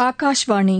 ஆகாஷ்வாணி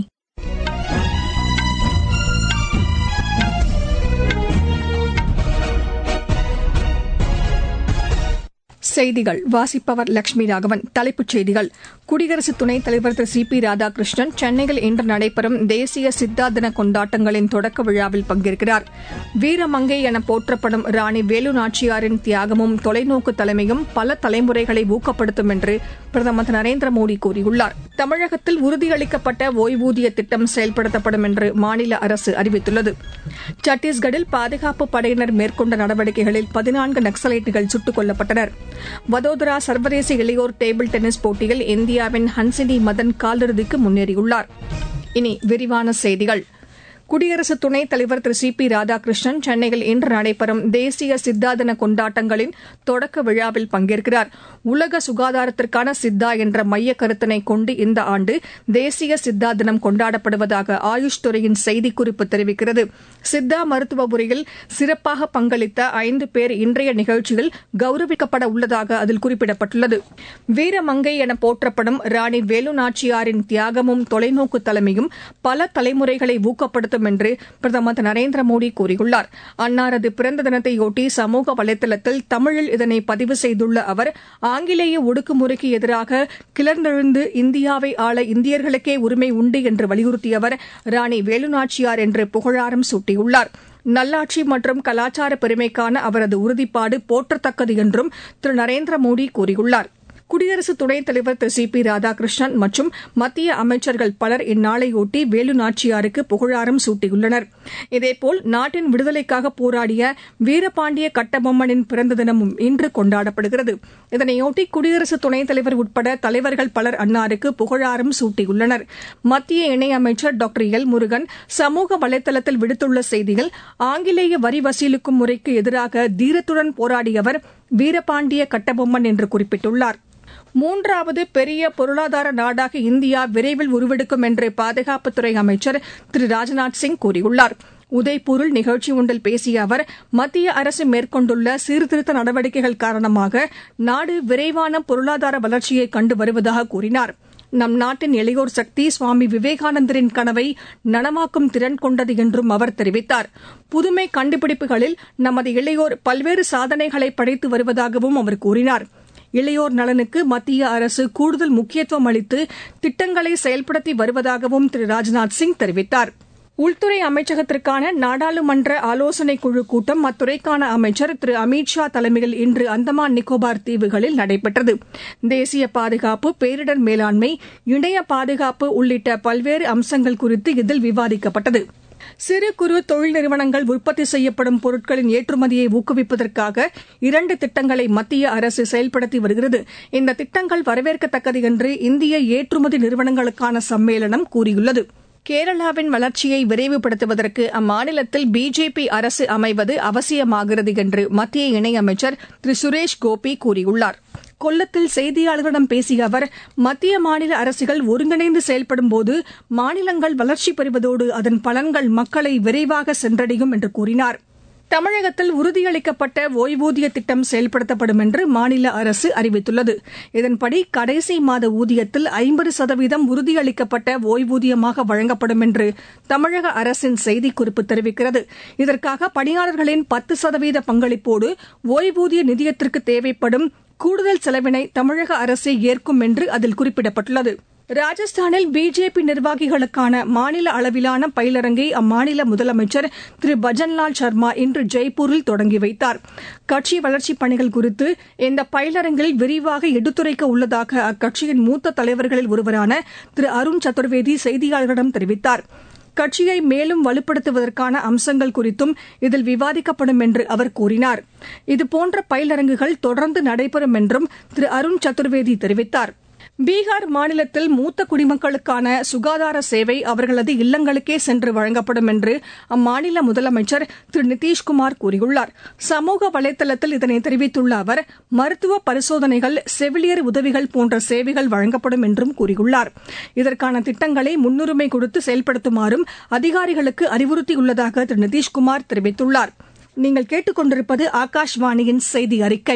செய்திகள் வாசிப்பவர் லட்சுமி ராகவன் தலைப்புச் செய்திகள் குடியரசு துணைத் தலைவர் திரு சி பி ராதாகிருஷ்ணன் சென்னையில் இன்று நடைபெறும் தேசிய சித்தா தின கொண்டாட்டங்களின் தொடக்க விழாவில் பங்கேற்கிறார் வீரமங்கை என போற்றப்படும் ராணி வேலு நாச்சியாரின் தியாகமும் தொலைநோக்கு தலைமையும் பல தலைமுறைகளை ஊக்கப்படுத்தும் என்று பிரதமர் திரு நரேந்திர மோடி கூறியுள்ளார் தமிழகத்தில் உறுதியளிக்கப்பட்ட ஓய்வூதிய திட்டம் செயல்படுத்தப்படும் என்று மாநில அரசு அறிவித்துள்ளது சத்தீஸ்கரில் பாதுகாப்பு படையினர் மேற்கொண்ட நடவடிக்கைகளில் பதினான்கு நக்சலைட்டுகள் சுட்டுக் கொல்லப்பட்டனர் வதோதரா சர்வதேச இளையோர் டேபிள் டென்னிஸ் போட்டியில் இந்தியாவின் ஹன்சினி மதன் காலிறுதிக்கு முன்னேறியுள்ளார் இனி விரிவான செய்திகள் குடியரசு துணைத் தலைவர் திரு சி பி ராதாகிருஷ்ணன் சென்னையில் இன்று நடைபெறும் தேசிய சித்தா தின கொண்டாட்டங்களின் தொடக்க விழாவில் பங்கேற்கிறார் உலக சுகாதாரத்திற்கான சித்தா என்ற மைய கருத்தினை கொண்டு இந்த ஆண்டு தேசிய சித்தா தினம் கொண்டாடப்படுவதாக ஆயுஷ் துறையின் செய்திக்குறிப்பு தெரிவிக்கிறது சித்தா மருத்துவ முறையில் சிறப்பாக பங்களித்த ஐந்து பேர் இன்றைய நிகழ்ச்சியில் கௌரவிக்கப்பட உள்ளதாக அதில் குறிப்பிடப்பட்டுள்ளது வீரமங்கை என போற்றப்படும் ராணி வேலு நாச்சியாரின் தியாகமும் தொலைநோக்கு தலைமையும் பல தலைமுறைகளை ஊக்கப்படுத்தும் என்று பிரதமர் திரு நரேந்திர மோடி கூறியுள்ளார் அன்னாரது பிறந்த தினத்தையொட்டி சமூக வலைதளத்தில் தமிழில் இதனை பதிவு செய்துள்ள அவர் ஆங்கிலேய ஒடுக்குமுறைக்கு எதிராக கிளர்ந்தெழுந்து இந்தியாவை ஆள இந்தியர்களுக்கே உரிமை உண்டு என்று வலியுறுத்திய அவர் ராணி வேலுநாச்சியார் என்று புகழாரம் சூட்டியுள்ளார் நல்லாட்சி மற்றும் கலாச்சார பெருமைக்கான அவரது உறுதிப்பாடு போற்றத்தக்கது என்றும் திரு நரேந்திர மோடி கூறியுள்ளார் குடியரசு துணைத் தலைவர் திரு சி பி ராதாகிருஷ்ணன் மற்றும் மத்திய அமைச்சர்கள் பலர் இந்நாளையொட்டி வேலு நாச்சியாருக்கு புகழாரம் சூட்டியுள்ளனர் இதேபோல் நாட்டின் விடுதலைக்காக போராடிய வீரபாண்டிய கட்டபொம்மனின் பிறந்த தினமும் இன்று கொண்டாடப்படுகிறது இதனையொட்டி குடியரசு துணைத் தலைவர் உட்பட தலைவர்கள் பலர் அன்னாருக்கு புகழாரம் சூட்டியுள்ளனர் மத்திய இணையமைச்சர் டாக்டர் எல் முருகன் சமூக வலைதளத்தில் விடுத்துள்ள செய்தியில் ஆங்கிலேய வரி வசூலிக்கும் முறைக்கு எதிராக தீரத்துடன் போராடியவர் வீரபாண்டிய கட்டபொம்மன் என்று குறிப்பிட்டுள்ளார் மூன்றாவது பெரிய பொருளாதார நாடாக இந்தியா விரைவில் உருவெடுக்கும் என்று பாதுகாப்புத்துறை அமைச்சர் திரு ராஜ்நாத் சிங் கூறியுள்ளார் உதய்பூரில் நிகழ்ச்சி ஒன்றில் பேசிய அவர் மத்திய அரசு மேற்கொண்டுள்ள சீர்திருத்த நடவடிக்கைகள் காரணமாக நாடு விரைவான பொருளாதார வளர்ச்சியை கண்டு வருவதாக கூறினார் நம் நாட்டின் இளையோர் சக்தி சுவாமி விவேகானந்தரின் கனவை நனவாக்கும் திறன் கொண்டது என்றும் அவர் தெரிவித்தார் புதுமை கண்டுபிடிப்புகளில் நமது இளையோர் பல்வேறு சாதனைகளை படைத்து வருவதாகவும் அவர் கூறினார் இளையோர் நலனுக்கு மத்திய அரசு கூடுதல் முக்கியத்துவம் அளித்து திட்டங்களை செயல்படுத்தி வருவதாகவும் திரு ராஜ்நாத் சிங் தெரிவித்தார் உள்துறை அமைச்சகத்திற்கான நாடாளுமன்ற ஆலோசனைக் குழு கூட்டம் அத்துறைக்கான அமைச்சர் திரு அமித் ஷா தலைமையில் இன்று அந்தமான் நிக்கோபார் தீவுகளில் நடைபெற்றது தேசிய பாதுகாப்பு பேரிடர் மேலாண்மை இணைய பாதுகாப்பு உள்ளிட்ட பல்வேறு அம்சங்கள் குறித்து இதில் விவாதிக்கப்பட்டது சிறு குறு தொழில் நிறுவனங்கள் உற்பத்தி செய்யப்படும் பொருட்களின் ஏற்றுமதியை ஊக்குவிப்பதற்காக இரண்டு திட்டங்களை மத்திய அரசு செயல்படுத்தி வருகிறது இந்த திட்டங்கள் வரவேற்கத்தக்கது என்று இந்திய ஏற்றுமதி நிறுவனங்களுக்கான சம்மேளனம் கூறியுள்ளது கேரளாவின் வளர்ச்சியை விரைவுபடுத்துவதற்கு அம்மாநிலத்தில் பிஜேபி அரசு அமைவது அவசியமாகிறது என்று மத்திய இணையமைச்சர் திரு சுரேஷ் கோபி கூறியுள்ளார் கொல்லத்தில் செய்தியாளர்களிடம் பேசிய அவர் மத்திய மாநில அரசுகள் ஒருங்கிணைந்து செயல்படும்போது மாநிலங்கள் வளர்ச்சி பெறுவதோடு அதன் பலன்கள் மக்களை விரைவாக சென்றடையும் என்று கூறினார் தமிழகத்தில் உறுதியளிக்கப்பட்ட ஓய்வூதிய திட்டம் செயல்படுத்தப்படும் என்று மாநில அரசு அறிவித்துள்ளது இதன்படி கடைசி மாத ஊதியத்தில் ஐம்பது சதவீதம் உறுதியளிக்கப்பட்ட ஓய்வூதியமாக வழங்கப்படும் என்று தமிழக அரசின் செய்திக்குறிப்பு தெரிவிக்கிறது இதற்காக பணியாளர்களின் பத்து சதவீத பங்களிப்போடு ஓய்வூதிய நிதியத்திற்கு தேவைப்படும் கூடுதல் செலவினை தமிழக அரசு ஏற்கும் என்று அதில் குறிப்பிடப்பட்டுள்ளது ராஜஸ்தானில் பிஜேபி நிர்வாகிகளுக்கான மாநில அளவிலான பயிலரங்கை அம்மாநில முதலமைச்சர் திரு பஜன்லால் சர்மா இன்று ஜெய்ப்பூரில் தொடங்கி வைத்தார் கட்சி வளர்ச்சிப் பணிகள் குறித்து இந்த பயிலரங்கில் விரிவாக எடுத்துரைக்க உள்ளதாக அக்கட்சியின் மூத்த தலைவர்களில் ஒருவரான திரு அருண் சதுர்வேதி செய்தியாளர்களிடம் தெரிவித்தார் கட்சியை மேலும் வலுப்படுத்துவதற்கான அம்சங்கள் குறித்தும் இதில் விவாதிக்கப்படும் என்று அவர் கூறினார் இதுபோன்ற பயிலரங்குகள் தொடர்ந்து நடைபெறும் என்றும் திரு அருண் சதுர்வேதி தெரிவித்தார் பீகார் மாநிலத்தில் மூத்த குடிமக்களுக்கான சுகாதார சேவை அவர்களது இல்லங்களுக்கே சென்று வழங்கப்படும் என்று அம்மாநில முதலமைச்சர் திரு நிதிஷ்குமார் கூறியுள்ளார் சமூக வலைதளத்தில் இதனை தெரிவித்துள்ள அவர் மருத்துவ பரிசோதனைகள் செவிலியர் உதவிகள் போன்ற சேவைகள் வழங்கப்படும் என்றும் கூறியுள்ளார் இதற்கான திட்டங்களை முன்னுரிமை கொடுத்து செயல்படுத்துமாறும் அதிகாரிகளுக்கு அறிவுறுத்தியுள்ளதாக திரு நிதிஷ்குமார் தெரிவித்துள்ளார் நீங்கள் கேட்டுக்கொண்டிருப்பது ஆகாஷ்வாணியின் செய்தி அறிக்கை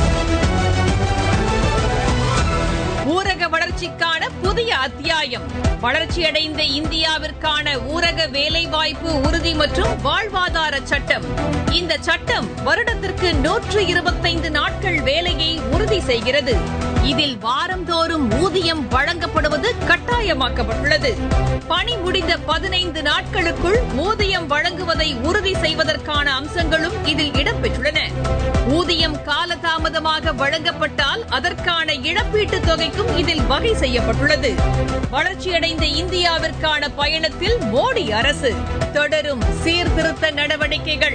ஊரக வளர்ச்சிக்கான புதிய அத்தியாயம் வளர்ச்சியடைந்த இந்தியாவிற்கான ஊரக வேலைவாய்ப்பு உறுதி மற்றும் வாழ்வாதார சட்டம் இந்த சட்டம் வருடத்திற்கு நூற்று இருபத்தைந்து நாட்கள் வேலையை உறுதி செய்கிறது இதில் வாரந்தோறும் ஊதியம் வழங்கப்படுவது கட்டாயமாக்கப்பட்டுள்ளது பணி முடிந்த பதினைந்து நாட்களுக்குள் ஊதியம் வழங்குவதை உறுதி செய்வதற்கான அம்சங்களும் இதில் இடம்பெற்றுள்ளன ஊதியம் காலதாமதமாக வழங்கப்பட்டால் அதற்கான இழப்பீட்டுத் தொகைக்கும் இதில் வகை செய்யப்பட்டுள்ளது வளர்ச்சியடைந்த இந்தியாவிற்கான பயணத்தில் மோடி அரசு தொடரும் சீர்திருத்த நடவடிக்கைகள்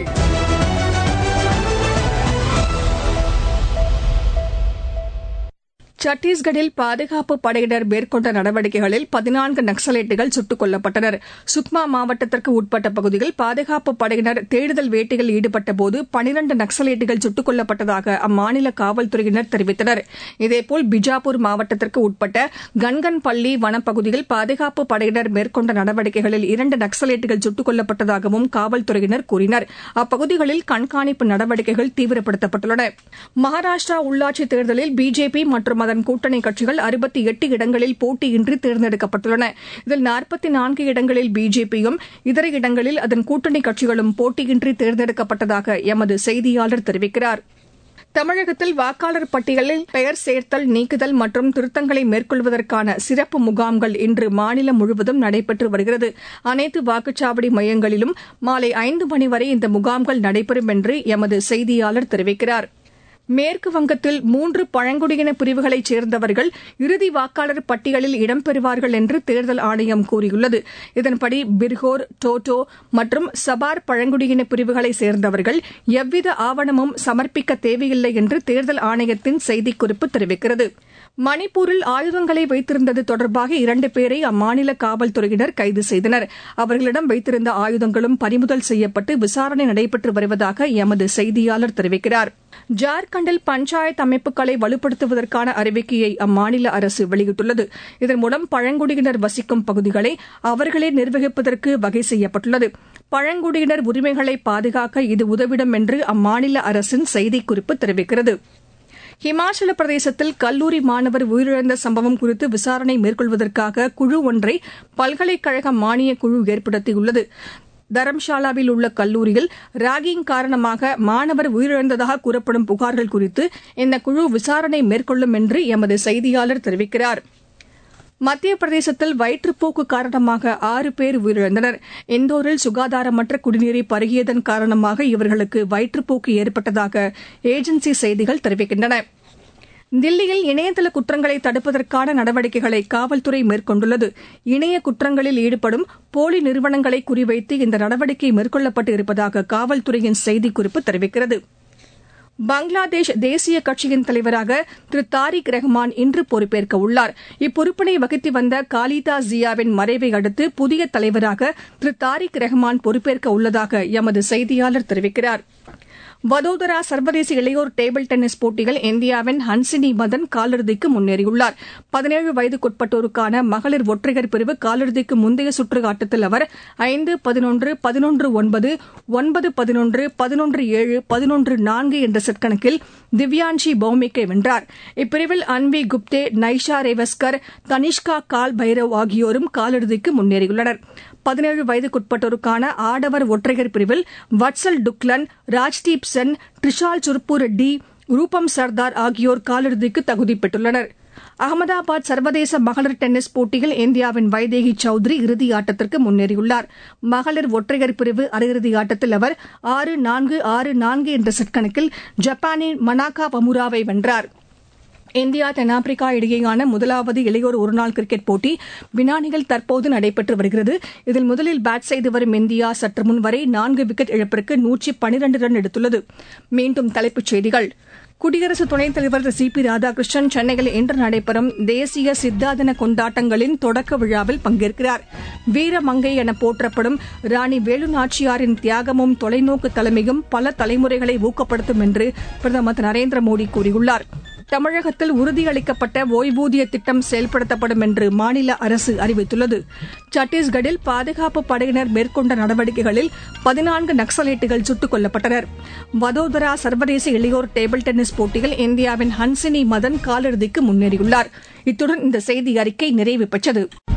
சத்தீஸ்கரில் பாதுகாப்பு படையினர் மேற்கொண்ட நடவடிக்கைகளில் பதினான்கு நக்சலைட்டுகள் சுட்டுக் கொல்லப்பட்டனர் சுக்மா மாவட்டத்திற்கு உட்பட்ட பகுதியில் பாதுகாப்பு படையினர் தேடுதல் வேட்டையில் ஈடுபட்டபோது பனிரண்டு நக்சலைட்டுகள் சுட்டுக் கொல்லப்பட்டதாக அம்மாநில காவல்துறையினர் தெரிவித்தனர் இதேபோல் பிஜாப்பூர் மாவட்டத்திற்கு உட்பட்ட கன்கன்பள்ளி வனப்பகுதியில் பாதுகாப்பு படையினர் மேற்கொண்ட நடவடிக்கைகளில் இரண்டு நக்சலைட்டுகள் சுட்டுக் கொல்லப்பட்டதாகவும் காவல்துறையினர் கூறினர் அப்பகுதிகளில் கண்காணிப்பு நடவடிக்கைகள் தீவிரப்படுத்தப்பட்டுள்ளன மகாராஷ்டிரா உள்ளாட்சித் தேர்தலில் பிஜேபி மற்றும் அதன் கூட்டணி கட்சிகள் அறுபத்தி எட்டு இடங்களில் போட்டியின்றி தேர்ந்தெடுக்கப்பட்டுள்ளன இதில் நாற்பத்தி நான்கு இடங்களில் பிஜேபியும் இதர இடங்களில் அதன் கூட்டணி கட்சிகளும் போட்டியின்றி தேர்ந்தெடுக்கப்பட்டதாக எமது செய்தியாளர் தெரிவிக்கிறார் தமிழகத்தில் வாக்காளர் பட்டியலில் பெயர் சேர்த்தல் நீக்குதல் மற்றும் திருத்தங்களை மேற்கொள்வதற்கான சிறப்பு முகாம்கள் இன்று மாநிலம் முழுவதும் நடைபெற்று வருகிறது அனைத்து வாக்குச்சாவடி மையங்களிலும் மாலை ஐந்து மணி வரை இந்த முகாம்கள் நடைபெறும் என்று எமது செய்தியாளர் தெரிவிக்கிறார் மேற்கு வங்கத்தில் மூன்று பழங்குடியின பிரிவுகளைச் சேர்ந்தவர்கள் இறுதி வாக்காளர் பட்டியலில் இடம்பெறுவார்கள் என்று தேர்தல் ஆணையம் கூறியுள்ளது இதன்படி பிர்கோர் டோட்டோ மற்றும் சபார் பழங்குடியின பிரிவுகளைச் சேர்ந்தவர்கள் எவ்வித ஆவணமும் சமர்ப்பிக்க தேவையில்லை என்று தேர்தல் ஆணையத்தின் செய்திக்குறிப்பு தெரிவிக்கிறது மணிப்பூரில் ஆயுதங்களை வைத்திருந்தது தொடர்பாக இரண்டு பேரை அம்மாநில காவல்துறையினர் கைது செய்தனர் அவர்களிடம் வைத்திருந்த ஆயுதங்களும் பறிமுதல் செய்யப்பட்டு விசாரணை நடைபெற்று வருவதாக எமது செய்தியாளர் தெரிவிக்கிறார் ஜார்க்கண்டில் பஞ்சாயத்து அமைப்புகளை வலுப்படுத்துவதற்கான அறிவிக்கையை அம்மாநில அரசு வெளியிட்டுள்ளது இதன் மூலம் பழங்குடியினர் வசிக்கும் பகுதிகளை அவர்களே நிர்வகிப்பதற்கு வகை செய்யப்பட்டுள்ளது பழங்குடியினர் உரிமைகளை பாதுகாக்க இது உதவிடும் என்று அம்மாநில அரசின் செய்திக்குறிப்பு தெரிவிக்கிறது ஹிமாச்சல பிரதேசத்தில் கல்லூரி மாணவர் உயிரிழந்த சம்பவம் குறித்து விசாரணை மேற்கொள்வதற்காக குழு ஒன்றை பல்கலைக்கழக மானியக் குழு ஏற்படுத்தியுள்ளது தரம்ஷாலாவில் உள்ள கல்லூரியில் ராகிங் காரணமாக மாணவர் உயிரிழந்ததாக கூறப்படும் புகார்கள் குறித்து இந்த குழு விசாரணை மேற்கொள்ளும் என்று எமது செய்தியாளர் தெரிவிக்கிறார் மத்திய பிரதேசத்தில் வயிற்றுப்போக்கு காரணமாக ஆறு பேர் உயிரிழந்தனர் இந்தோரில் சுகாதாரமற்ற குடிநீரை பருகியதன் காரணமாக இவர்களுக்கு வயிற்றுப்போக்கு ஏற்பட்டதாக ஏஜென்சி செய்திகள் தெரிவிக்கின்றன தில்லியில் இணையதள குற்றங்களை தடுப்பதற்கான நடவடிக்கைகளை காவல்துறை மேற்கொண்டுள்ளது இணைய குற்றங்களில் ஈடுபடும் போலி நிறுவனங்களை குறிவைத்து இந்த நடவடிக்கை மேற்கொள்ளப்பட்டு இருப்பதாக காவல்துறையின் செய்திக்குறிப்பு தெரிவிக்கிறது பங்களாதேஷ் தேசிய கட்சியின் தலைவராக திரு தாரிக் ரஹ்மான் இன்று பொறுப்பேற்க உள்ளார் இப்பொறுப்பினை வகித்து வந்த காலிதா ஜியாவின் மறைவை அடுத்து புதிய தலைவராக திரு தாரிக் ரஹ்மான் பொறுப்பேற்க உள்ளதாக எமது செய்தியாளர் தெரிவிக்கிறார் வதோதரா சர்வதேச இளையோர் டேபிள் டென்னிஸ் போட்டியில் இந்தியாவின் ஹன்சினி மதன் காலிறுதிக்கு முன்னேறியுள்ளார் பதினேழு வயதுக்குட்பட்டோருக்கான மகளிர் ஒற்றையர் பிரிவு காலிறுதிக்கு முந்தைய சுற்று ஆட்டத்தில் அவர் ஐந்து பதினொன்று பதினொன்று ஒன்பது ஒன்பது பதினொன்று பதினொன்று ஏழு பதினொன்று நான்கு என்ற செட் கணக்கில் திவ்யான்ஷி பௌமிக்கை வென்றார் இப்பிரிவில் அன்வி குப்தே நைஷா ரேவஸ்கர் தனிஷ்கா கால் பைரவ் ஆகியோரும் காலிறுதிக்கு முன்னேறியுள்ளனர் பதினேழு வயதுக்குட்பட்டோருக்கான ஆடவர் ஒற்றையர் பிரிவில் வட்சல் டுக்லன் ராஜ்தீப் சென் ட்ரிஷால் சுர்பு ரெட்டி ரூபம் சர்தார் ஆகியோர் காலிறுதிக்கு தகுதி பெற்றுள்ளனர் அகமதாபாத் சர்வதேச மகளிர் டென்னிஸ் போட்டியில் இந்தியாவின் வைதேகி சௌத்ரி இறுதி ஆட்டத்திற்கு முன்னேறியுள்ளார் மகளிர் ஒற்றையர் பிரிவு அரையிறுதி ஆட்டத்தில் அவர் ஆறு நான்கு ஆறு நான்கு என்ற செட் கணக்கில் ஜப்பானின் மனாகா பமுராவை வென்றார் இந்தியா தென்னாப்பிரிக்கா இடையேயான முதலாவது இளையோர் ஒருநாள் கிரிக்கெட் போட்டி பினானியில் தற்போது நடைபெற்று வருகிறது இதில் முதலில் பேட் செய்து வரும் இந்தியா சற்று முன் வரை நான்கு விக்கெட் இழப்பிற்கு நூற்றி பனிரண்டு ரன் எடுத்துள்ளது மீண்டும் தலைப்புச் செய்திகள் குடியரசு துணைத் தலைவர் திரு சி பி ராதாகிருஷ்ணன் சென்னையில் இன்று நடைபெறும் தேசிய சித்தா தின கொண்டாட்டங்களின் தொடக்க விழாவில் பங்கேற்கிறார் வீரமங்கை என போற்றப்படும் ராணி வேலு நாச்சியாரின் தியாகமும் தொலைநோக்கு தலைமையும் பல தலைமுறைகளை ஊக்கப்படுத்தும் என்று பிரதமர் திரு நரேந்திர மோடி கூறியுள்ளார் தமிழகத்தில் உறுதியளிக்கப்பட்ட ஓய்வூதிய திட்டம் செயல்படுத்தப்படும் என்று மாநில அரசு அறிவித்துள்ளது சத்தீஸ்கட்டில் பாதுகாப்பு படையினர் மேற்கொண்ட நடவடிக்கைகளில் பதினான்கு நக்சலைட்டுகள் சுட்டுக் கொல்லப்பட்டனர் வதோதரா சர்வதேச இளையோர் டேபிள் டென்னிஸ் போட்டியில் இந்தியாவின் ஹன்சினி மதன் காலிறுதிக்கு முன்னேறியுள்ளார் இத்துடன் இந்த செய்தி அறிக்கை நிறைவு பெற்றது